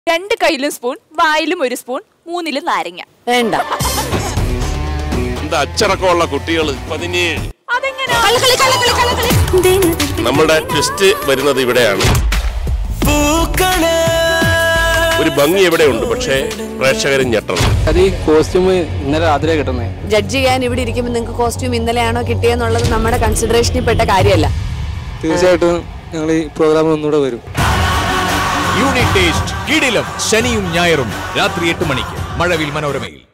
രണ്ട് കയ്യിലും സ്പൂൺ വായിലും ഒരു സ്പൂൺ മൂന്നിലും നാരങ്ങ വേണ്ട എന്താ അച്ചടക്കമുള്ള കുട്ടികൾ പതിനേഴ് അതെങ്ങനെയാ നമ്മുടെ ട്വിസ്റ്റ് വരുന്നത് ഇവിടെയാണ് ഒരു ഭംഗി എവിടെയുണ്ട് പക്ഷേ പ്രേക്ഷകരും ഞെട്ടണം അത് ഈ കോസ്റ്റ്യൂം ഇന്നലെ രാത്രിയാണ് കിട്ടുന്നത് ജഡ്ജ് ചെയ്യാൻ ഇവിടെ ഇരിക്കുമ്പോൾ നിങ്ങൾക്ക് കോസ്റ്റ്യൂം ഇന്നലെയാണോ കിട്ടിയെന്നുള്ളത് നമ്മുടെ കൺസിഡറേഷനിൽ പെട്ട കാര്യമല്ല തീർച്ചയായിട്ടും ഞങ്ങൾ ഈ പ്രോഗ്രാം ഒന്നുകൂടെ വരും യൂണിറ്റ് ടേസ്റ്റ് കിടിലം ശനിയും ഞായറും രാത്രി എട്ട് മണിക്ക് മഴവിൽ മനോരമയിൽ